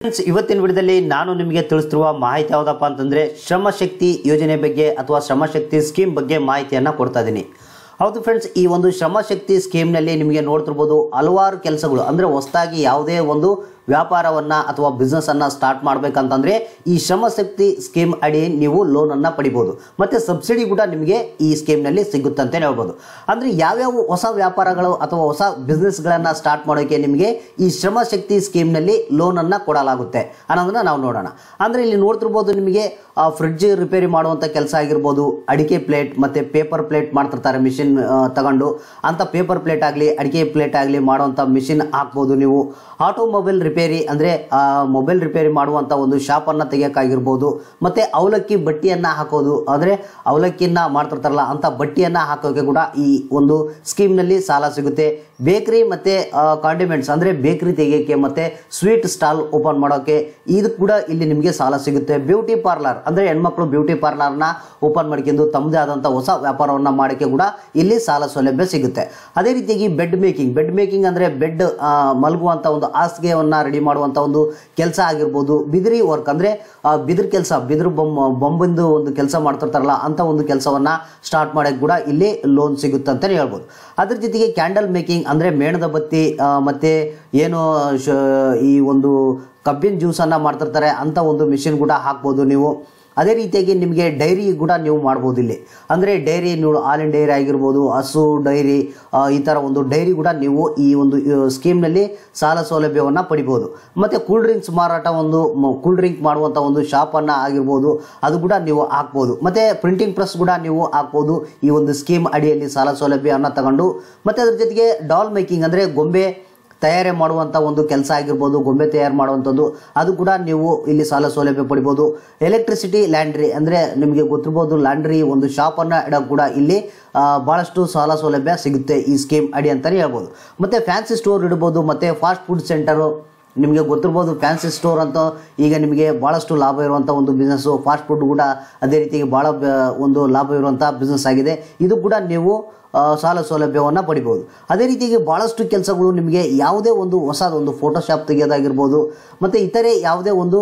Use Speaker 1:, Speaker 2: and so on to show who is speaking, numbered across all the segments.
Speaker 1: friends ಇವತ್ತಿನ ವಿಡಿಯೋದಲ್ಲಿ ನಾನು ನಿಮಗೆ ತಿಳಿಸ್ತಿರುವ ಮಾಹಿತಿ ಯಾವುದಪ್ಪ ಅಂತಂದ್ರೆ ಶ್ರಮ ಶಕ್ತಿ ಯೋಜನೆ ಬಗ್ಗೆ ಅಥವಾ ಶ್ರಮ ಶಕ್ತಿ ಸ್ಕೀಮ್ ಬಗ್ಗೆ ಮಾಹಿತಿಯನ್ನ ಕೊಡ್ತಾ ಇದ್ದೀನಿ ಹೌದು ಫ್ರೆಂಡ್ಸ್ ಈ ಒಂದು ಶ್ರಮ ಶಕ್ತಿ ಸ್ಕೀಮ್ನಲ್ಲಿ ನಿಮಗೆ ನೋಡ್ತಿರ್ಬೋದು ಹಲವಾರು ಕೆಲಸಗಳು ಅಂದರೆ ಹೊಸದಾಗಿ ಯಾವುದೇ ಒಂದು ವ್ಯಾಪಾರವನ್ನ ಅಥವಾ ಬಿಸ್ನೆಸ್ ಅನ್ನ ಸ್ಟಾರ್ಟ್ ಮಾಡ್ಬೇಕಂತಂದ್ರೆ ಈ ಶ್ರಮ ಶಕ್ತಿ ಸ್ಕೀಮ್ ಅಡಿ ನೀವು ಲೋನ್ ಅನ್ನ ಪಡಿಬಹುದು ಮತ್ತೆ ಸಬ್ಸಿಡಿ ಕೂಡ ನಿಮಗೆ ಈ ಸ್ಕೀಮ್ ನಲ್ಲಿ ಸಿಗುತ್ತೆ ಅಂತ ಹೇಳ್ಬೋದು ಅಂದ್ರೆ ಯಾವ್ಯಾವ ಹೊಸ ವ್ಯಾಪಾರಗಳು ಅಥವಾ ಹೊಸ ಬಿಸ್ನೆಸ್ ಗಳನ್ನ ಸ್ಟಾರ್ಟ್ ಮಾಡೋಕೆ ನಿಮಗೆ ಈ ಶ್ರಮ ಶಕ್ತಿ ಸ್ಕೀಮ್ ನಲ್ಲಿ ಲೋನ್ ಅನ್ನ ಕೊಡಲಾಗುತ್ತೆ ಅನ್ನೋದನ್ನ ನಾವು ನೋಡೋಣ ಅಂದ್ರೆ ಇಲ್ಲಿ ನೋಡ್ತಿರ್ಬೋದು ನಿಮಗೆ ಫ್ರಿಡ್ಜ್ ರಿಪೇರಿ ಮಾಡುವಂತ ಕೆಲಸ ಆಗಿರ್ಬೋದು ಅಡಿಕೆ ಪ್ಲೇಟ್ ಮತ್ತೆ ಪೇಪರ್ ಪ್ಲೇಟ್ ಮಾಡ್ತಿರ್ತಾರೆ ಮಿಷಿನ್ ತಗೊಂಡು ಅಂತ ಪೇಪರ್ ಪ್ಲೇಟ್ ಆಗಲಿ ಅಡಿಕೆ ಪ್ಲೇಟ್ ಆಗಲಿ ಮಾಡುವಂತ ಮಿಷಿನ್ ಹಾಕ್ಬೋದು ನೀವು ಆಟೋಮೊಬೈಲ್ ರಿಪೇರಿ ಅಂದ್ರೆ ಮೊಬೈಲ್ ರಿಪೇರಿ ಮಾಡುವಂತ ಒಂದು ಶಾಪ್ ಅನ್ನ ತೆಗಿಯೋಕ್ಕಾಗಿರ್ಬೋದು ಮತ್ತೆ ಅವಲಕ್ಕಿ ಬಟ್ಟಿಯನ್ನ ಹಾಕೋದು ಅಂದ್ರೆ ಅವಲಕ್ಕಿಯನ್ನ ಮಾಡ್ತಿರ್ತಾರಲ್ಲ ಅಂತ ಬಟ್ಟಿಯನ್ನ ಹಾಕೋಕೆ ಕೂಡ ಈ ಒಂದು ಸ್ಕೀಮ್ ನಲ್ಲಿ ಸಾಲ ಸಿಗುತ್ತೆ ಬೇಕರಿ ಮತ್ತೆ ಕಾಂಡಿಮೆಂಟ್ಸ್ ಅಂದ್ರೆ ಬೇಕರಿ ತೆಗಿಯೋಕೆ ಮತ್ತೆ ಸ್ವೀಟ್ ಸ್ಟಾಲ್ ಓಪನ್ ಮಾಡೋಕೆ ಇದು ಕೂಡ ಇಲ್ಲಿ ನಿಮಗೆ ಸಾಲ ಸಿಗುತ್ತೆ ಬ್ಯೂಟಿ ಪಾರ್ಲರ್ ಅಂದ್ರೆ ಹೆಣ್ಮಕ್ಳು ಬ್ಯೂಟಿ ಪಾರ್ಲರ್ನ ಓಪನ್ ಮಾಡ್ಕೊಂಡು ತಮ್ಮದೇ ಆದಂಥ ಹೊಸ ವ್ಯಾಪಾರವನ್ನ ಮಾಡೋಕ್ಕೆ ಕೂಡ ಇಲ್ಲಿ ಸಾಲ ಸೌಲಭ್ಯ ಸಿಗುತ್ತೆ ಅದೇ ರೀತಿಯಾಗಿ ಬೆಡ್ ಮೇಕಿಂಗ್ ಬೆಡ್ ಮೇಕಿಂಗ್ ಅಂದ್ರೆ ಬೆಡ್ ಮಲಗುವಂತ ಒಂದು ಹಾಸಿಗೆಯನ್ನ ರೆಡಿ ಮಾಡುವಂತ ಒಂದು ಕೆಲಸ ಆಗಿರ್ಬೋದು ಬಿದಿರಿ ವರ್ಕ್ ಅಂದ್ರೆ ಆ, ಬಿದಿರು ಕೆಲಸ ಬಿದಿರು ಬೊಮ್ಮ ಬೊಂಬಿಂದು ಒಂದು ಕೆಲಸ ಮಾಡ್ತಿರ್ತಾರಲ್ಲ ಅಂತ ಒಂದು ಕೆಲಸವನ್ನ ಸ್ಟಾರ್ಟ್ ಮಾಡೋಕೆ ಕೂಡ ಇಲ್ಲಿ ಲೋನ್ ಸಿಗುತ್ತೆ ಅಂತಲೇ ಹೇಳ್ಬೋದು ಅದ್ರ ಜೊತೆಗೆ ಕ್ಯಾಂಡಲ್ ಮೇಕಿಂಗ್ ಅಂದ್ರೆ ಮೇಣದ ಬತ್ತಿ ಆ, ಮತ್ತೆ ಏನು ಶ- ಈ ಒಂದು ಕಬ್ಬಿನ ಜ್ಯೂಸನ್ನು ಮಾಡ್ತಿರ್ತಾರೆ ಅಂತ ಒಂದು ಮಿಷಿನ್ ಕೂಡ ಹಾಕ್ಬೋದು ನೀವು ಅದೇ ರೀತಿಯಾಗಿ ನಿಮಗೆ ಡೈರಿ ಕೂಡ ನೀವು ಮಾಡ್ಬೋದು ಇಲ್ಲಿ ಅಂದರೆ ಡೈರಿ ನೀವು ಹಾಲಿನ ಡೈರಿ ಆಗಿರ್ಬೋದು ಹಸು ಡೈರಿ ಆ, ಈ ಥರ ಒಂದು ಡೈರಿ ಕೂಡ ನೀವು ಈ ಒಂದು ಸ್ಕೀಮ್ನಲ್ಲಿ ಸಾಲ ಸೌಲಭ್ಯವನ್ನು ಪಡಿಬೋದು ಮತ್ತು ಕೂಲ್ ಡ್ರಿಂಕ್ಸ್ ಮಾರಾಟ ಒಂದು ಕೂಲ್ ಡ್ರಿಂಕ್ ಮಾಡುವಂಥ ಒಂದು ಶಾಪನ್ನು ಆಗಿರ್ಬೋದು ಅದು ಕೂಡ ನೀವು ಹಾಕ್ಬೋದು ಮತ್ತು ಪ್ರಿಂಟಿಂಗ್ ಪ್ರೆಸ್ ಕೂಡ ನೀವು ಹಾಕ್ಬೋದು ಈ ಒಂದು ಸ್ಕೀಮ್ ಅಡಿಯಲ್ಲಿ ಸಾಲ ಸೌಲಭ್ಯವನ್ನು ತಗೊಂಡು ಮತ್ತು ಅದ್ರ ಜೊತೆಗೆ ಡಾಲ್ ಮೇಕಿಂಗ್ ಅಂದರೆ ಗೊಂಬೆ ತಯಾರಿ ಮಾಡುವಂಥ ಒಂದು ಕೆಲಸ ಆಗಿರ್ಬೋದು ಗೊಂಬೆ ತಯಾರು ಮಾಡುವಂಥದ್ದು ಅದು ಕೂಡ ನೀವು ಇಲ್ಲಿ ಸಾಲ ಸೌಲಭ್ಯ ಪಡಿಬೋದು ಎಲೆಕ್ಟ್ರಿಸಿಟಿ ಲ್ಯಾಂಡ್ರಿ ಅಂದರೆ ನಿಮಗೆ ಗೊತ್ತಿರ್ಬೋದು ಲ್ಯಾಂಡ್ರಿ ಒಂದು ಶಾಪನ್ನು ಇಡೋಕೆ ಕೂಡ ಇಲ್ಲಿ ಆ, ಭಾಳಷ್ಟು ಸಾಲ ಸೌಲಭ್ಯ ಸಿಗುತ್ತೆ ಈ ಸ್ಕೀಮ್ ಅಡಿ ಅಂತಲೇ ಹೇಳ್ಬೋದು ಮತ್ತು ಫ್ಯಾನ್ಸಿ ಸ್ಟೋರ್ ಇಡ್ಬೋದು ಮತ್ತು ಫಾಸ್ಟ್ ಫುಡ್ ಸೆಂಟರು ನಿಮಗೆ ಗೊತ್ತಿರ್ಬೋದು ಫ್ಯಾನ್ಸಿ ಸ್ಟೋರ್ ಅಂತ ಈಗ ನಿಮಗೆ ಭಾಳಷ್ಟು ಲಾಭ ಇರುವಂಥ ಒಂದು ಬಿಸ್ನೆಸ್ಸು ಫಾಸ್ಟ್ ಫುಡ್ ಕೂಡ ಅದೇ ರೀತಿಯಾಗಿ ಭಾಳ ಬ- ಒಂದು ಲಾಭ ಇರುವಂಥ ಬಿಸ್ನೆಸ್ ಆಗಿದೆ ಇದು ಕೂಡ ನೀವು ಆ, ಸಾಲ ಸೌಲಭ್ಯವನ್ನು ಪಡಿಬೋದು ಅದೇ ರೀತಿಯಾಗಿ ಭಾಳಷ್ಟು ಕೆಲಸಗಳು ನಿಮಗೆ ಯಾವುದೇ ಒಂದು ಹೊಸದೊಂದು ಫೋಟೋಶಾಪ್ ತೆಗೆಯೋದಾಗಿರ್ಬೋದು ಮತ್ತು ಇತರೆ ಯಾವುದೇ ಒಂದು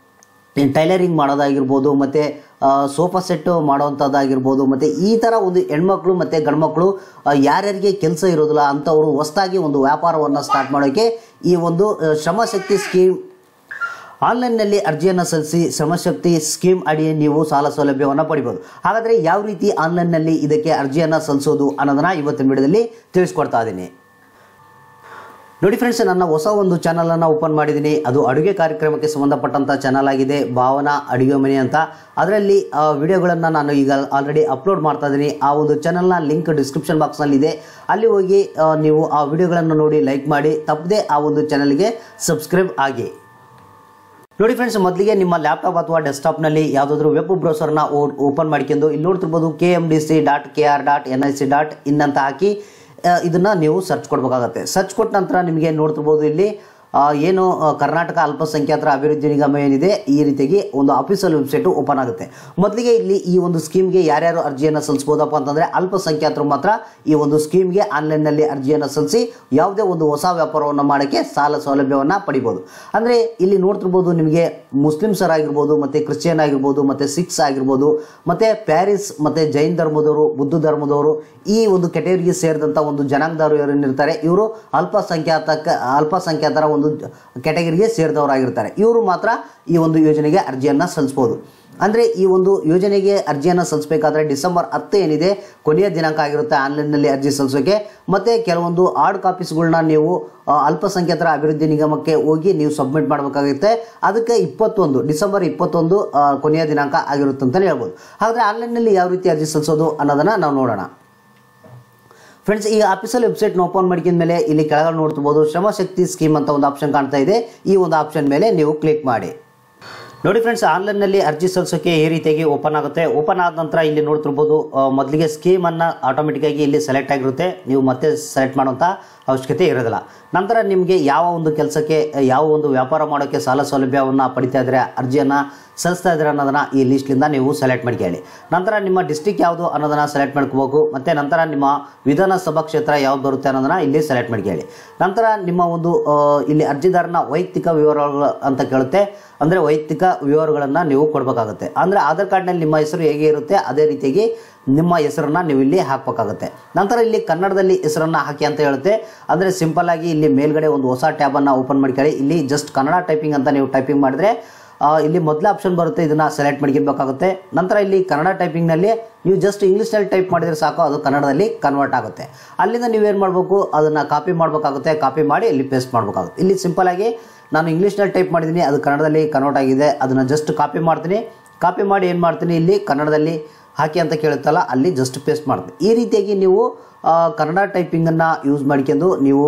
Speaker 1: ಟೈಲರಿಂಗ್ ಮಾಡೋದಾಗಿರ್ಬೋದು ಮತ್ತು ಸೋಫಾ ಸೆಟ್ ಮಾಡೋವಂಥದ್ದಾಗಿರ್ಬೋದು ಮತ್ತು ಈ ಥರ ಒಂದು ಹೆಣ್ಮಕ್ಳು ಮತ್ತು ಗಂಡ್ಮಕ್ಳು ಆ, ಯಾರ್ಯಾರಿಗೆ ಕೆಲಸ ಇರೋದಿಲ್ಲ ಅಂಥವರು ಹೊಸದಾಗಿ ಒಂದು ವ್ಯಾಪಾರವನ್ನು ಸ್ಟಾರ್ಟ್ ಮಾಡೋಕ್ಕೆ ಈ ಒಂದು ಆ, ಶ್ರಮಶಕ್ತಿ ಸ್ಕೀಮ್ ಆನ್ಲೈನ್ನಲ್ಲಿ ಅರ್ಜಿಯನ್ನು ಸಲ್ಲಿಸಿ ಶ್ರಮಶಕ್ತಿ ಸ್ಕೀಮ್ ಅಡಿ ನೀವು ಸಾಲ ಸೌಲಭ್ಯವನ್ನು ಪಡಿಬೋದು ಹಾಗಾದರೆ ಯಾವ ರೀತಿ ಆನ್ಲೈನ್ನಲ್ಲಿ ಇದಕ್ಕೆ ಅರ್ಜಿಯನ್ನು ಸಲ್ಲಿಸೋದು ಅನ್ನೋದನ್ನ ಇವತ್ತಿನ ವಿಡಿಯೋದಲ್ಲಿ ತಿಳಿಸ್ಕೊಡ್ತಾ ಇದ್ದೀನಿ ನೋಡಿ ಫ್ರೆಂಡ್ಸ್ ನನ್ನ ಹೊಸ ಒಂದು ಚಾನಲನ್ನು ಓಪನ್ ಮಾಡಿದ್ದೀನಿ ಅದು ಅಡುಗೆ ಕಾರ್ಯಕ್ರಮಕ್ಕೆ ಸಂಬಂಧಪಟ್ಟಂಥ ಚಾನಲ್ ಆಗಿದೆ ಭಾವನಾ ಅಡುಗೆ ಮನೆ ಅಂತ ಅದರಲ್ಲಿ ವಿಡಿಯೋಗಳನ್ನು ನಾನು ಈಗ ಆಲ್ರೆಡಿ ಅಪ್ಲೋಡ್ ಮಾಡ್ತಾ ಇದ್ದೀನಿ ಆ ಒಂದು ಚಾನಲ್ನ ಲಿಂಕ್ ಡಿಸ್ಕ್ರಿಪ್ಷನ್ ಬಾಕ್ಸ್ನಲ್ಲಿ ಇದೆ ಅಲ್ಲಿ ಹೋಗಿ ಆ, ನೀವು ಆ ವಿಡಿಯೋಗಳನ್ನು ನೋಡಿ ಲೈಕ್ ಮಾಡಿ ತಪ್ಪದೆ ಆ ಒಂದು ಚಾನಲ್ಗೆ ಸಬ್ಸ್ಕ್ರೈಬ್ ಆಗಿ ನೋಡಿ ಫ್ರೆಂಡ್ಸ್ ಮೊದಲಿಗೆ ನಿಮ್ಮ ಲ್ಯಾಪ್ಟಾಪ್ ಅಥವಾ ಡೆಸ್ಕ್ಟಾಪ್ನಲ್ಲಿ ಯಾವುದಾದ್ರೂ ವೆಬ್ ಬ್ರೌಸರ್ನ ಓಪನ್ ಮಾಡ್ಕೊಂಡು ಇಲ್ಲಿ ನೋಡ್ತಿರ್ಬೋದು K M D C dot K R dot N I C dot in ಅಂತ ಹಾಕಿ ಆ, ಇದನ್ನ ನೀವು ಸರ್ಚ್ ಕೊಡಬೇಕಾಗತ್ತೆ ಸರ್ಚ್ ಕೊಟ್ಟ ನಂತರ ನಿಮಗೆ ನೋಡ್ತಿರ್ಬೋದು ಇಲ್ಲಿ ಆ, ಏನು ಆ, ಕರ್ನಾಟಕ ಅಲ್ಪಸಂಖ್ಯಾತರ ಅಭಿವೃದ್ಧಿ ನಿಗಮ ಏನಿದೆ ಈ ರೀತಿಯಾಗಿ ಒಂದು ಅಫಿಷಿಯಲ್ ವೆಬ್ಸೈಟ್ ಓಪನ್ ಆಗುತ್ತೆ ಮೊದಲಿಗೆ ಇಲ್ಲಿ ಈ ಒಂದು ಸ್ಕೀಮ್ಗೆ ಯಾರ್ಯಾರು ಅರ್ಜಿಯನ್ನು ಸಲ್ಲಿಸಬಹುದಪ್ಪ ಅಂತಂದ್ರೆ ಅಲ್ಪಸಂಖ್ಯಾತರು ಮಾತ್ರ ಈ ಒಂದು ಸ್ಕೀಮ್ಗೆ ಆನ್ಲೈನ್ನಲ್ಲಿ ಅರ್ಜಿಯನ್ನು ಸಲ್ಲಿಸಿ ಯಾವುದೇ ಒಂದು ಹೊಸ ವ್ಯಾಪಾರವನ್ನು ಮಾಡೋಕ್ಕೆ ಸಾಲ ಸೌಲಭ್ಯವನ್ನು ಪಡಿಬೋದು ಅಂದರೆ ಇಲ್ಲಿ ನೋಡ್ತಿರ್ಬೋದು ನಿಮಗೆ ಮುಸ್ಲಿಮ್ಸರ್ ಆಗಿರ್ಬೋದು ಮತ್ತು ಕ್ರಿಶ್ಚಿಯನ್ ಆಗಿರ್ಬೋದು ಮತ್ತು ಸಿಖ್ಸ್ ಆಗಿರ್ಬೋದು ಮತ್ತು ಪ್ಯಾರಿಸ್ ಮತ್ತು ಜೈನ್ ಧರ್ಮದವರು ಬುದ್ಧ ಧರ್ಮದವರು ಈ ಒಂದು ಕೆಟಗರಿಗೆ ಸೇರಿದಂಥ ಒಂದು ಜನಾಂಗದವರು ಏನಿರ್ತಾರೆ ಇವರು ಅಲ್ಪಸಂಖ್ಯಾತಕ ಅಲ್ಪಸಂಖ್ಯಾತರ ಒಂದು ಕೆಟಗರಿಗೆ ಸೇರಿದವರಾಗಿರ್ತಾರೆ ಇವರು ಮಾತ್ರ ಈ ಒಂದು ಯೋಜನೆಗೆ ಅರ್ಜಿಯನ್ನು ಸಲ್ಲಿಸ್ಬೋದು ಅಂದರೆ ಈ ಒಂದು ಯೋಜನೆಗೆ ಅರ್ಜಿಯನ್ನು ಸಲ್ಲಿಸಬೇಕಾದ್ರೆ ಡಿಸೆಂಬರ್ ಹತ್ತು ಏನಿದೆ ಕೊನೆಯ ದಿನಾಂಕ ಆಗಿರುತ್ತೆ ಆನ್ಲೈನ್ನಲ್ಲಿ ಅರ್ಜಿ ಸಲ್ಲಿಸೋಕೆ ಮತ್ತು ಕೆಲವೊಂದು ಹಾರ್ಡ್ ಕಾಪೀಸ್ಗಳನ್ನ ನೀವು ಆ, ಅಲ್ಪಸಂಖ್ಯಾತರ ಅಭಿವೃದ್ಧಿ ನಿಗಮಕ್ಕೆ ಹೋಗಿ ನೀವು ಸಬ್ಮಿಟ್ ಮಾಡಬೇಕಾಗುತ್ತೆ ಅದಕ್ಕೆ ಇಪ್ಪತ್ತೊಂದು ಡಿಸೆಂಬರ್ ಇಪ್ಪತ್ತೊಂದು ಆ, ಕೊನೆಯ ದಿನಾಂಕ ಆಗಿರುತ್ತೆ ಅಂತಲೇ ಹೇಳ್ಬೋದು ಹಾಗಾದರೆ ಆನ್ಲೈನ್ನಲ್ಲಿ ಯಾವ ರೀತಿ ಅರ್ಜಿ ಸಲ್ಲಿಸೋದು ಅನ್ನೋದನ್ನು ನಾವು ನೋಡೋಣ ಫ್ರೆಂಡ್ಸ್ ಈ ಆಫೀಸಲ್ಲಿ ವೆಬ್ಸೈಟ್ನ ಓಪನ್ ಮಾಡ್ಕೊಂಡ ಮೇಲೆ ಇಲ್ಲಿ ಕೆಳಗಡೆ ನೋಡ್ತಿರ್ಬೋದು ಶ್ರಮಶಕ್ತಿ ಸ್ಕೀಮ್ ಅಂತ ಒಂದು ಆಪ್ಷನ್ ಕಾಣ್ತಾ ಇದೆ ಈ ಒಂದು ಆಪ್ಷನ್ ಮೇಲೆ ನೀವು ಕ್ಲಿಕ್ ಮಾಡಿ ನೋಡಿ ಫ್ರೆಂಡ್ಸ್ ಆನ್ಲೈನ್ನಲ್ಲಿ ಅರ್ಜಿ ಸಲ್ಲಿಸೋಕೆ ಈ ರೀತಿಯಾಗಿ ಓಪನ್ ಆಗುತ್ತೆ ಓಪನ್ ಆದ ನಂತರ ಇಲ್ಲಿ ನೋಡ್ತಿರ್ಬೋದು ಆ, ಮೊದಲಿಗೆ ಸ್ಕೀಮನ್ನು ಆಟೋಮೆಟಿಕ್ಕಾಗಿ ಇಲ್ಲಿ ಸೆಲೆಕ್ಟ್ ಆಗಿರುತ್ತೆ ನೀವು ಮತ್ತೆ ಸೆಲೆಕ್ಟ್ ಮಾಡುವಂಥ ಅವಶ್ಯಕತೆ ಇರೋದಿಲ್ಲ ನಂತರ ನಿಮಗೆ ಯಾವ ಒಂದು ಕೆಲಸಕ್ಕೆ ಯಾವ ಒಂದು ವ್ಯಾಪಾರ ಮಾಡೋಕ್ಕೆ ಸಾಲ ಸೌಲಭ್ಯವನ್ನು ಪಡಿತಾ ಇದ್ರೆ ಅರ್ಜಿಯನ್ನು ಸಲ್ಲಿಸ್ತಾ ಇದ್ರೆ ಅನ್ನೋದನ್ನು ಈ ಲಿಸ್ಟ್ಲಿಂದ ನೀವು ಸೆಲೆಕ್ಟ್ ಮಾಡ್ಕೊಳ್ಳಿ ನಂತರ ನಿಮ್ಮ ಡಿಸ್ಟಿಕ್ ಯಾವುದು ಅನ್ನೋದನ್ನು ಸೆಲೆಕ್ಟ್ ಮಾಡ್ಕೋಬೇಕು ಮತ್ತು ನಂತರ ನಿಮ್ಮ ವಿಧಾನಸಭಾ ಕ್ಷೇತ್ರ ಯಾವ್ದು ಬರುತ್ತೆ ಅನ್ನೋದನ್ನು ಇಲ್ಲಿ ಸೆಲೆಕ್ಟ್ ಮಾಡ್ಕೊಳ್ಳಿ ನಂತರ ನಿಮ್ಮ ಒಂದು ಆ, ಇಲ್ಲಿ ಅರ್ಜಿದಾರನ ವೈಯಕ್ತಿಕ ವಿವರಗಳು ಅಂತ ಕೇಳುತ್ತೆ ಅಂದರೆ ವೈಯಕ್ತಿಕ ವಿವರಗಳನ್ನು ನೀವು ಕೊಡಬೇಕಾಗುತ್ತೆ ಅಂದರೆ ಆಧಾರ್ ಕಾರ್ಡ್ನಲ್ಲಿ ನಿಮ್ಮ ಹೆಸರು ಹೇಗೆ ಇರುತ್ತೆ ಅದೇ ರೀತಿಯಾಗಿ ನಿಮ್ಮ ಹೆಸರನ್ನು ನೀವು ಇಲ್ಲಿ ಹಾಕಬೇಕಾಗುತ್ತೆ ನಂತರ ಇಲ್ಲಿ ಕನ್ನಡದಲ್ಲಿ ಹೆಸರನ್ನು ಹಾಕಿ ಅಂತ ಹೇಳುತ್ತೆ ಅಂದರೆ ಸಿಂಪಲ್ ಆಗಿ ಇಲ್ಲಿ ಮೇಲ್ಗಡೆ ಒಂದು ಹೊಸ ಟ್ಯಾಬನ್ನು ಓಪನ್ ಮಾಡ್ಕೊಳ್ಳಿ ಇಲ್ಲಿ ಜಸ್ಟ್ ಕನ್ನಡ ಟೈಪಿಂಗ್ ಅಂತ ನೀವು ಟೈಪಿಂಗ್ ಮಾಡಿದ್ರೆ ಆ, ಇಲ್ಲಿ ಮೊದಲ ಆಪ್ಷನ್ ಬರುತ್ತೆ ಇದನ್ನು ಸೆಲೆಕ್ಟ್ ಮಾಡ್ಕೊಬೇಕಾಗುತ್ತೆ ನಂತರ ಇಲ್ಲಿ ಕನ್ನಡ ಟೈಪಿಂಗ್ನಲ್ಲಿ ನೀವು ಜಸ್ಟ್ ಇಂಗ್ಲೀಷ್ನಲ್ಲಿ ಟೈಪ್ ಮಾಡಿದರೆ ಸಾಕು ಅದು ಕನ್ನಡದಲ್ಲಿ ಕನ್ವರ್ಟ್ ಆಗುತ್ತೆ ಅಲ್ಲಿಂದ ನೀವೇನು ಮಾಡಬೇಕು ಅದನ್ನು ಕಾಪಿ ಮಾಡಬೇಕಾಗುತ್ತೆ ಕಾಪಿ ಮಾಡಿ ಇಲ್ಲಿ ಪೇಸ್ಟ್ ಮಾಡಬೇಕಾಗುತ್ತೆ ಇಲ್ಲಿ ಸಿಂಪಲ್ ಆಗಿ ನಾನು ಇಂಗ್ಲೀಷ್ನಲ್ಲಿ ಟೈಪ್ ಮಾಡಿದ್ದೀನಿ ಅದು ಕನ್ನಡದಲ್ಲಿ ಕನ್ವರ್ಟ್ ಆಗಿದೆ ಅದನ್ನು ಜಸ್ಟ್ ಕಾಪಿ ಮಾಡ್ತೀನಿ ಕಾಪಿ ಮಾಡಿ ಏನು ಮಾಡ್ತೀನಿ ಇಲ್ಲಿ ಕನ್ನಡದಲ್ಲಿ ಹಾಕಿ ಅಂತ ಕೇಳುತ್ತಲ್ಲ ಅಲ್ಲಿ ಜಸ್ಟ್ ಪೇಸ್ಟ್ ಮಾಡ್ತೀನಿ ಈ ರೀತಿಯಾಗಿ ನೀವು ಆ, ಕನ್ನಡ ಟೈಪಿಂಗನ್ನು ಯೂಸ್ ಮಾಡ್ಕೊಂಡು ನೀವು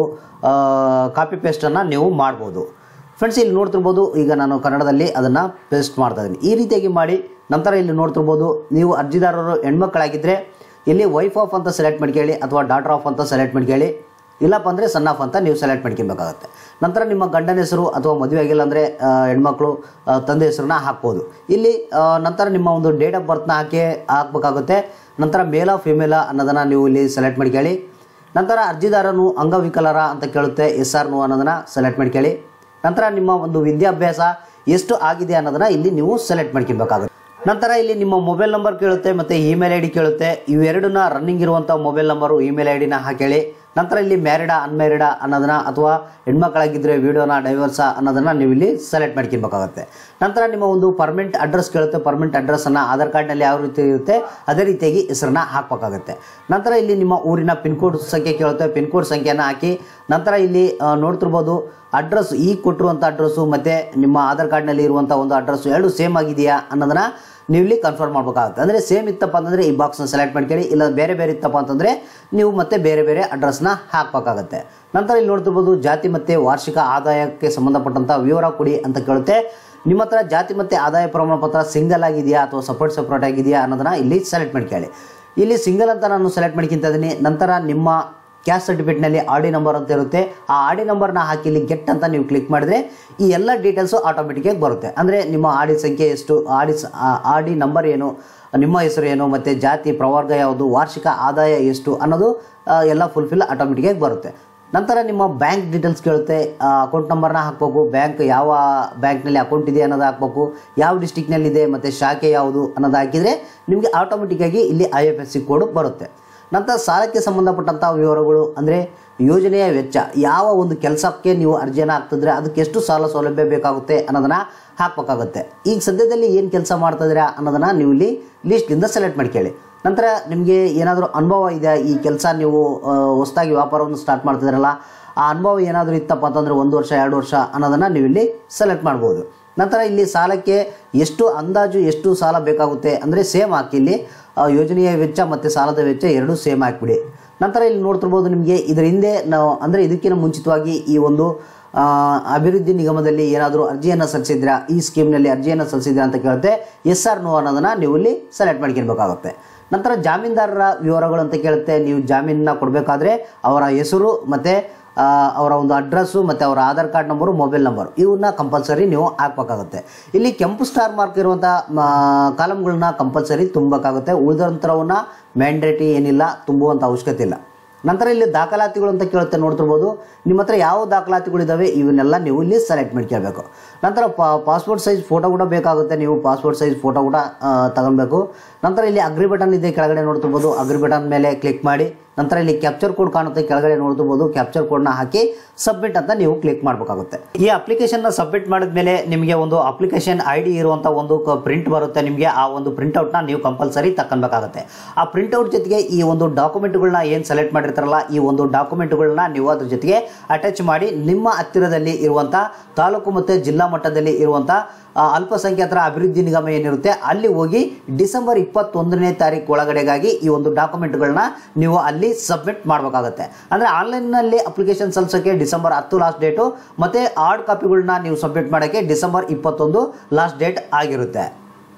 Speaker 1: ಕಾಪಿ ಪೇಸ್ಟನ್ನು ನೀವು ಮಾಡ್ಬೋದು ಫ್ರೆಂಡ್ಸ್ ಇಲ್ಲಿ ನೋಡ್ತಿರ್ಬೋದು ಈಗ ನಾನು ಕನ್ನಡದಲ್ಲಿ ಅದನ್ನು ಪೇಸ್ಟ್ ಮಾಡ್ತಾ ಇದ್ದೀನಿ ಈ ರೀತಿಯಾಗಿ ಮಾಡಿ ನಂತರ ಇಲ್ಲಿ ನೋಡ್ತಿರ್ಬೋದು ನೀವು ಅರ್ಜಿದಾರರು ಹೆಣ್ಮಕ್ಳಾಗಿದ್ದರೆ ಇಲ್ಲಿ ವೈಫ್ ಆಫ್ ಅಂತ ಸೆಲೆಕ್ಟ್ ಮಾಡ್ಕೊಳ್ಳಿ ಅಥವಾ ಡಾಟರ್ ಆಫ್ ಅಂತ ಸೆಲೆಕ್ಟ್ ಮಾಡ್ಕೊಳ್ಳಿ ಇಲ್ಲಪ್ಪ ಅಂದರೆ ಸನ್ ಆಫ್ ಅಂತ ನೀವು ಸೆಲೆಕ್ಟ್ ಮಾಡ್ಕೊಬೇಕಾಗತ್ತೆ ನಂತರ ನಿಮ್ಮ ಗಂಡನ ಹೆಸರು ಅಥವಾ ಮದುವೆ ಆಗಿಲ್ಲ ಅಂದರೆ ಹೆಣ್ಮಕ್ಳು ಆ, ತಂದೆ ಹೆಸರನ್ನ ಹಾಕ್ಬೋದು ಇಲ್ಲಿ ಆ, ನಂತರ ನಿಮ್ಮ ಒಂದು ಡೇಟ್ ಆಫ್ ಬರ್ತ್ನ ಹಾಕಿ ಹಾಕಬೇಕಾಗುತ್ತೆ ನಂತರ ಮೇಲ ಫಿಮೇಲ ಅನ್ನೋದನ್ನು ನೀವು ಇಲ್ಲಿ ಸೆಲೆಕ್ಟ್ ಮಾಡ್ಕೊಳ್ಳಿ ನಂತರ ಅರ್ಜಿದಾರನು ಅಂಗವಿಕಲರ ಅಂತ ಕೇಳುತ್ತೆ ಎಸ್ ಆರ್ ನೋ ಅನ್ನೋದನ್ನು ಸೆಲೆಕ್ಟ್ ಮಾಡ್ಕೊಳ್ಳಿ ನಂತರ ನಿಮ್ಮ ಒಂದು ವಿದ್ಯಾಭ್ಯಾಸ ಎಷ್ಟು ಆಗಿದೆ ಅನ್ನೋದನ್ನ ಇಲ್ಲಿ ನೀವು ಸೆಲೆಕ್ಟ್ ಮಾಡ್ಕೊಬೇಕಾಗುತ್ತೆ ನಂತರ ಇಲ್ಲಿ ನಿಮ್ಮ ಮೊಬೈಲ್ ನಂಬರ್ ಕೇಳುತ್ತೆ ಮತ್ತು ಇಮೇಲ್ ಐ ಡಿ ಕೇಳುತ್ತೆ ಇವೆರಡನ್ನ ರನ್ನಿಂಗ್ ಇರುವಂಥ ಮೊಬೈಲ್ ನಂಬರು ಇಮೇಲ್ ಐ ಡಿನ ಹಾಕೇಳಿ ನಂತರ ಇಲ್ಲಿ ಮ್ಯಾರಿಡಾ ಅನ್ಮ್ಯಾರಿಡಾ ಅನ್ನೋದನ್ನ ಅಥವಾ ಹೆಣ್ಮಕ್ಳಾಗಿದ್ದರೆ ವಿಡಿಯೋನ ಡೈವರ್ಸ ಅನ್ನೋದನ್ನ ನೀವು ಇಲ್ಲಿ ಸೆಲೆಕ್ಟ್ ಮಾಡ್ಕೊಬೇಕಾಗುತ್ತೆ ನಂತರ ನಿಮ್ಮ ಒಂದು ಪರ್ಮನೆಂಟ್ ಅಡ್ರೆಸ್ ಕೇಳುತ್ತೆ ಪರ್ಮನೆಂಟ್ ಅಡ್ರೆಸ್ಸನ್ನು ಆಧಾರ್ ಕಾರ್ಡ್ನಲ್ಲಿ ಯಾವ ರೀತಿ ಇರುತ್ತೆ ಅದೇ ರೀತಿಯಾಗಿ ಹೆಸರನ್ನ ಹಾಕಬೇಕಾಗುತ್ತೆ ನಂತರ ಇಲ್ಲಿ ನಿಮ್ಮ ಊರಿನ ಪಿನ್ ಕೋಡ್ ಸಂಖ್ಯೆ ಕೇಳುತ್ತೆ ಪಿನ್ ಕೋಡ್ ಸಂಖ್ಯೆನ ಹಾಕಿ ನಂತರ ಇಲ್ಲಿ ಆ, ನೋಡ್ತಿರ್ಬೋದು ಅಡ್ರೆಸ್ ಈ ಕೊಟ್ಟಿರುವಂಥ ಅಡ್ರೆಸ್ಸು ಮತ್ತು ನಿಮ್ಮ ಆಧಾರ್ ಕಾರ್ಡ್ನಲ್ಲಿ ಇರುವಂಥ ಒಂದು ಅಡ್ರೆಸ್ಸು ಎರಡು ಸೇಮ್ ಆಗಿದೆಯಾ ಅನ್ನೋದನ್ನ ನೀವು ಇಲ್ಲಿ ಕನ್ಫರ್ಮ್ ಮಾಡ್ಬೇಕಾಗುತ್ತೆ ಅಂದರೆ ಸೇಮ್ ಇತ್ತಪ್ಪ ಅಂತಂದರೆ ಈ ಬಾಕ್ಸ್ನ ಸೆಲೆಕ್ಟ್ ಮಾಡ್ಕೊಳ್ಳಿ ಇಲ್ಲ ಬೇರೆ ಬೇರೆ ಇತ್ತಪ್ಪ ಅಂತಂದರೆ ನೀವು ಮತ್ತೆ ಬೇರೆ ಬೇರೆ ಅಡ್ರೆಸ್ನ ಹಾಕಬೇಕಾಗತ್ತೆ ನಂತರ ಇಲ್ಲಿ ನೋಡ್ತಿರ್ಬೋದು ಜಾತಿ ಮತ್ತು ವಾರ್ಷಿಕ ಆದಾಯಕ್ಕೆ ಸಂಬಂಧಪಟ್ಟಂಥ ವಿವರ ಕೊಡಿ ಅಂತ ಕೇಳುತ್ತೆ ನಿಮ್ಮ ಹತ್ರ ಜಾತಿ ಮತ್ತು ಆದಾಯ ಪ್ರಮಾಣ ಪತ್ರ ಸಿಂಗಲ್ ಆಗಿದೆಯಾ ಅಥವಾ ಸಪರೇಟ್ ಸಪ್ರೇಟ್ ಆಗಿದೆಯಾ ಅನ್ನೋದನ್ನ ಇಲ್ಲಿ ಸೆಲೆಕ್ಟ್ ಮಾಡ್ಕೊಳ್ಳಿ ಇಲ್ಲಿ ಸಿಂಗಲ್ ಅಂತ ನಾನು ಸೆಲೆಕ್ಟ್ ಮಾಡ್ಕೊಂತ ಇದ್ದೀನಿ ನಂತರ ನಿಮ್ಮ ಕ್ಯಾಸ್ಟ್ ಸರ್ಟಿಫಿಕೇಟ್ನಲ್ಲಿ ಆರ್ ಡಿ ನಂಬರ್ ಅಂತ ಇರುತ್ತೆ ಆ ಆರ್ ಡಿ ನಂಬರ್ನ ಹಾಕಿ ಇಲ್ಲಿ ಗೆಟ್ ಅಂತ ನೀವು ಕ್ಲಿಕ್ ಮಾಡಿದ್ರೆ ಈ ಎಲ್ಲ ಡೀಟೇಲ್ಸು ಆಟೋಮೆಟಿಕ್ಕಾಗಿ ಬರುತ್ತೆ ಅಂದರೆ ನಿಮ್ಮ ಆರ್ ಡಿ ಸಂಖ್ಯೆ ಎಷ್ಟು R D R D number ಏನು ನಿಮ್ಮ ಹೆಸರು ಏನು ಮತ್ತು ಜಾತಿ ಪ್ರವರ್ಗ ಯಾವುದು ವಾರ್ಷಿಕ ಆದಾಯ ಎಷ್ಟು ಅನ್ನೋದು ಆ, ಎಲ್ಲ ಫುಲ್ಫಿಲ್ ಆಟೋಮೆಟಿಕ್ಕಾಗಿ ಬರುತ್ತೆ ನಂತರ ನಿಮ್ಮ ಬ್ಯಾಂಕ್ ಡೀಟೇಲ್ಸ್ ಕೇಳುತ್ತೆ ಅಕೌಂಟ್ ನಂಬರ್ನ ಹಾಕಬೇಕು ಬ್ಯಾಂಕ್ ಯಾವ ಬ್ಯಾಂಕ್ನಲ್ಲಿ ಅಕೌಂಟ್ ಇದೆ ಅನ್ನೋದು ಹಾಕಬೇಕು ಯಾವ ಡಿಸ್ಟಿಕ್ನಲ್ಲಿದೆ ಮತ್ತು ಶಾಖೆ ಯಾವುದು ಅನ್ನೋದು ಹಾಕಿದರೆ ನಿಮಗೆ ಆಟೋಮೆಟಿಕ್ಕಾಗಿ ಇಲ್ಲಿ I F S C code ಬರುತ್ತೆ ನಂತರ ಸಾಲಕ್ಕೆ ಸಂಬಂಧಪಟ್ಟಂಥ ವಿವರಗಳು ಅಂದರೆ ಯೋಜನೆಯ ವೆಚ್ಚ ಯಾವ ಒಂದು ಕೆಲಸಕ್ಕೆ ನೀವು ಅರ್ಜಿಯನ್ನು ಹಾಕ್ತಿದ್ರೆ ಅದಕ್ಕೆ ಎಷ್ಟು ಸಾಲ ಸೌಲಭ್ಯ ಬೇಕಾಗುತ್ತೆ ಅನ್ನೋದನ್ನ ಹಾಕಬೇಕಾಗುತ್ತೆ ಈಗ ಸದ್ಯದಲ್ಲಿ ಏನು ಕೆಲಸ ಮಾಡ್ತಿದ್ದೀರಾ ಅನ್ನೋದನ್ನ ನೀವು ಇಲ್ಲಿ ಲಿಸ್ಟಿಂದ ಸೆಲೆಕ್ಟ್ ಮಾಡ್ಕೊಳ್ಳಿ ನಂತರ ನಿಮಗೆ ಏನಾದರೂ ಅನುಭವ ಇದೆ ಈ ಕೆಲಸ ನೀವು ಹೊಸದಾಗಿ ವ್ಯಾಪಾರವನ್ನು ಸ್ಟಾರ್ಟ್ ಮಾಡ್ತಿದ್ದೀರಲ್ಲ ಆ ಅನುಭವ ಏನಾದರೂ ಇತ್ತಪ್ಪ ಅಂತಂದರೆ ಒಂದು ವರ್ಷ ಎರಡು ವರ್ಷ ಅನ್ನೋದನ್ನು ನೀವು ಇಲ್ಲಿ ಸೆಲೆಕ್ಟ್ ಮಾಡ್ಬೋದು ನಂತರ ಇಲ್ಲಿ ಸಾಲಕ್ಕೆ ಎಷ್ಟು ಅಂದಾಜು ಎಷ್ಟು ಸಾಲ ಬೇಕಾಗುತ್ತೆ ಅಂದರೆ ಸೇಮ್ ಹಾಕಿ ಇಲ್ಲಿ ಆ, ಯೋಜನೆಯ ವೆಚ್ಚ ಮತ್ತು ಸಾಲದ ವೆಚ್ಚ ಎರಡೂ ಸೇಮ್ ಹಾಕಿಬಿಡಿ ನಂತರ ಇಲ್ಲಿ ನೋಡ್ತಿರ್ಬೋದು ನಿಮಗೆ ಇದರ ಹಿಂದೆ ನಾವು ಅಂದರೆ ಇದಕ್ಕಿಂತ ಮುಂಚಿತವಾಗಿ ಈ ಒಂದು ಆ, ಅಭಿವೃದ್ಧಿ ನಿಗಮದಲ್ಲಿ ಏನಾದರೂ ಅರ್ಜಿಯನ್ನು ಸಲ್ಲಿಸಿದ್ರಾ ಈ ಸ್ಕೀಮ್ನಲ್ಲಿ ಅರ್ಜಿಯನ್ನು ಸಲ್ಲಿಸಿದ್ರಾ ಅಂತ ಕೇಳುತ್ತೆ ಎಸ್ ಆರ್ ನೋ ಅನ್ನೋದನ್ನು ನೀವು ಇಲ್ಲಿ ಸೆಲೆಕ್ಟ್ ಮಾಡ್ಕೊಳ್ಬೇಕಾಗುತ್ತೆ ನಂತರ ಜಾಮೀನ್ದಾರರ ವಿವರಗಳು ಅಂತ ಕೇಳುತ್ತೆ ನೀವು ಜಾಮೀನನ್ನ ಕೊಡಬೇಕಾದ್ರೆ ಅವರ ಹೆಸರು ಮತ್ತು ಆ, ಅವರ ಒಂದು ಅಡ್ರೆಸ್ಸು ಮತ್ತು ಅವರ Aadhaar card number mobile number ಇವನ್ನ ಕಂಪಲ್ಸರಿ ನೀವು ಹಾಕ್ಬೇಕಾಗುತ್ತೆ ಇಲ್ಲಿ ಕೆಂಪು ಸ್ಟಾರ್ ಮಾರ್ಕ್ ಇರುವಂಥ ಕಾಲಮ್ಗಳನ್ನ ಕಂಪಲ್ಸರಿ ತುಂಬಬೇಕಾಗುತ್ತೆ ಉಳಿದಂಥವನ್ನ ಮ್ಯಾಂಡೇಟಿ ಏನಿಲ್ಲ ತುಂಬುವಂಥ ಅವಶ್ಯಕತೆ ಇಲ್ಲ ನಂತರ ಇಲ್ಲಿ ದಾಖಲಾತಿಗಳು ಅಂತ ಕೇಳುತ್ತೆ ನೋಡ್ತಿರ್ಬೋದು ನಿಮ್ಮ ಹತ್ರ ಯಾವ ದಾಖಲಾತಿಗಳಿದ್ದಾವೆ ಇವನ್ನೆಲ್ಲ ನೀವು ಇಲ್ಲಿ ಸೆಲೆಕ್ಟ್ ಮಾಡ್ಕೊಳ್ಬೇಕು ನಂತರ ಪಾಸ್ಪೋರ್ಟ್ ಸೈಜ್ ಫೋಟೋ ಕೂಡ ಬೇಕಾಗುತ್ತೆ ನೀವು ಪಾಸ್ಪೋರ್ಟ್ ಸೈಜ್ ಫೋಟೋ ಕೂಡ ಆ, ತಗೊಳ್ಬೇಕು ನಂತರ ಇಲ್ಲಿ ಅಗ್ರಿ ಬಟನ್ ಇದೆ ಕೆಳಗಡೆ ನೋಡ್ತಿರ್ಬೋದು ಅಗ್ರಿ ಬಟನ್ ಮೇಲೆ ಕ್ಲಿಕ್ ಮಾಡಿ ನಂತರ ಇಲ್ಲಿ ಕ್ಯಾಪ್ಚರ್ ಕೋಡ್ ಕಾಣುತ್ತೆ ಕೆಳಗಡೆ ನೋಡ್ತಿರ್ಬೋದು ಕ್ಯಾಪ್ಚರ್ ಕೋಡ್ನ ಹಾಕಿ ಸಬ್ಮಿಟ್ ಅಂತ ನೀವು ಕ್ಲಿಕ್ ಮಾಡಬೇಕಾಗುತ್ತೆ ಈ ಅಪ್ಲಿಕೇಶನ್ನ ಸಬ್ಮಿಟ್ ಮಾಡಿದ್ಮೇಲೆ ನಿಮಗೆ ಒಂದು ಅಪ್ಲಿಕೇಶನ್ ಐ ಡಿ ಇರುವಂಥ ಒಂದು ಪ್ರಿಂಟ್ ಬರುತ್ತೆ ನಿಮಗೆ ಆ ಒಂದು ಪ್ರಿಂಟ್ಔಟ್ನ ನೀವು ಕಂಪಲ್ಸರಿ ತಗೊಳ್ಬೇಕಾಗುತ್ತೆ ಆ ಪ್ರಿಂಟ್ಔಟ್ ಜೊತೆಗೆ ಈ ಒಂದು ಡಾಕ್ಯುಮೆಂಟ್ಗಳನ್ನ ಏನು ಸೆಲೆಕ್ಟ್ ಮಾಡಿರ್ತಾರಲ್ಲ ಈ ಒಂದು ಡಾಕ್ಯುಮೆಂಟ್ಗಳನ್ನ ನೀವು ಅದ್ರ ಜೊತೆಗೆ ಅಟ್ಯಾಚ್ ಮಾಡಿ ನಿಮ್ಮ ಹತ್ತಿರದಲ್ಲಿ ಇರುವಂಥ ತಾಲೂಕು ಮತ್ತು ಜಿಲ್ಲಾ ಮಟ್ಟದಲ್ಲಿ ಇರುವಂಥ ಆ, ಅಲ್ಪಸಂಖ್ಯಾತರ ಅಭಿವೃದ್ಧಿ ನಿಗಮ ಏನಿರುತ್ತೆ ಅಲ್ಲಿ ಹೋಗಿ ಡಿಸೆಂಬರ್ ಇಪ್ಪತ್ತೊಂದನೇ ತಾರೀಕು ಒಳಗಡೆಗಾಗಿ ಈ ಒಂದು ಡಾಕ್ಯುಮೆಂಟ್ಗಳನ್ನ ನೀವು ಅಲ್ಲಿ ಸಬ್ಮಿಟ್ ಮಾಡಬೇಕಾಗುತ್ತೆ ಅಂದರೆ ಆನ್ಲೈನ್ನಲ್ಲಿ ಅಪ್ಲಿಕೇಶನ್ ಸಲ್ಲಿಸೋಕ್ಕೆ ಡಿಸೆಂಬರ್ ಹತ್ತು ಲಾಸ್ಟ್ ಡೇಟು ಮತ್ತು ಹಾರ್ಡ್ ಕಾಪಿಗಳನ್ನ ನೀವು ಸಬ್ಮಿಟ್ ಮಾಡೋಕ್ಕೆ ಡಿಸೆಂಬರ್ ಇಪ್ಪತ್ತೊಂದು ಲಾಸ್ಟ್ ಡೇಟ್ ಆಗಿರುತ್ತೆ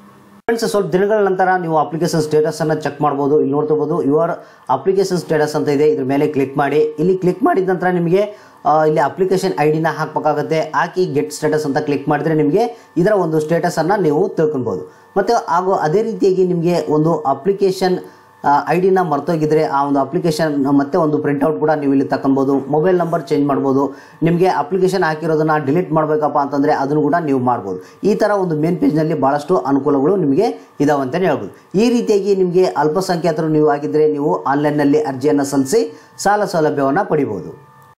Speaker 1: ಫ್ರೆಂಡ್ಸ್ ಸ್ವಲ್ಪ ದಿನಗಳ ನಂತರ ನೀವು ಅಪ್ಲಿಕೇಶನ್ ಸ್ಟೇಟಸ್ ಅನ್ನ ಚೆಕ್ ಮಾಡ್ಬೋದು ಇಲ್ಲಿ ನೋಡ್ತಿರ್ಬೋದು ಯುವರ್ ಅಪ್ಲಿಕೇಶನ್ ಸ್ಟೇಟಸ್ ಅಂತ ಇದೆ ಇದ್ರ ಮೇಲೆ ಕ್ಲಿಕ್ ಮಾಡಿ ಇಲ್ಲಿ ಕ್ಲಿಕ್ ಮಾಡಿದ ನಂತರ ನಿಮಗೆ ಆ, ಇಲ್ಲಿ ಅಪ್ಲಿಕೇಶನ್ ಐ ಡಿನ ಹಾಕಬೇಕಾಗುತ್ತೆ ಹಾಕಿ ಗೆಟ್ ಸ್ಟೇಟಸ್ ಅಂತ ಕ್ಲಿಕ್ ಮಾಡಿದ್ರೆ ನಿಮಗೆ ಇದರ ಒಂದು ಸ್ಟೇಟಸ್ ಅನ್ನ ನೀವು ತಿಳ್ಕೊಬೋದು ಮತ್ತೆ ಹಾಗೂ ಅದೇ ರೀತಿಯಾಗಿ ನಿಮಗೆ ಒಂದು ಅಪ್ಲಿಕೇಶನ್ ಐ ಡಿನ ಮರ್ತೋಗಿದ್ರೆ ಆ ಒಂದು ಅಪ್ಲಿಕೇಶನ್ ಮತ್ತೆ ಒಂದು ಪ್ರಿಂಟ್ಔಟ್ ಕೂಡ ನೀವು ಇಲ್ಲಿ ತಗೊಬೋದು ಮೊಬೈಲ್ ನಂಬರ್ ಚೇಂಜ್ ಮಾಡ್ಬೋದು ನಿಮಗೆ ಅಪ್ಲಿಕೇಶನ್ ಹಾಕಿರೋದನ್ನ ಡಿಲೀಟ್ ಮಾಡಬೇಕಪ್ಪ ಅಂತಂದರೆ ಅದನ್ನು ಕೂಡ ನೀವು ಮಾಡ್ಬೋದು ಈ ಥರ ಒಂದು ಮೇನ್ ಪೇಜ್ನಲ್ಲಿ ಭಾಳಷ್ಟು ಅನುಕೂಲಗಳು ನಿಮಗೆ ಇದಾವೆ ಅಂತಲೇ ಹೇಳ್ಬೋದು ಈ ರೀತಿಯಾಗಿ ನಿಮಗೆ ಅಲ್ಪಸಂಖ್ಯಾತರು ನೀವು ಆಗಿದ್ದರೆ ನೀವು ಆನ್ಲೈನ್ನಲ್ಲಿ ಅರ್ಜಿಯನ್ನು ಸಲ್ಲಿಸಿ ಸಾಲ ಸೌಲಭ್ಯವನ್ನು ಪಡಿಬೋದು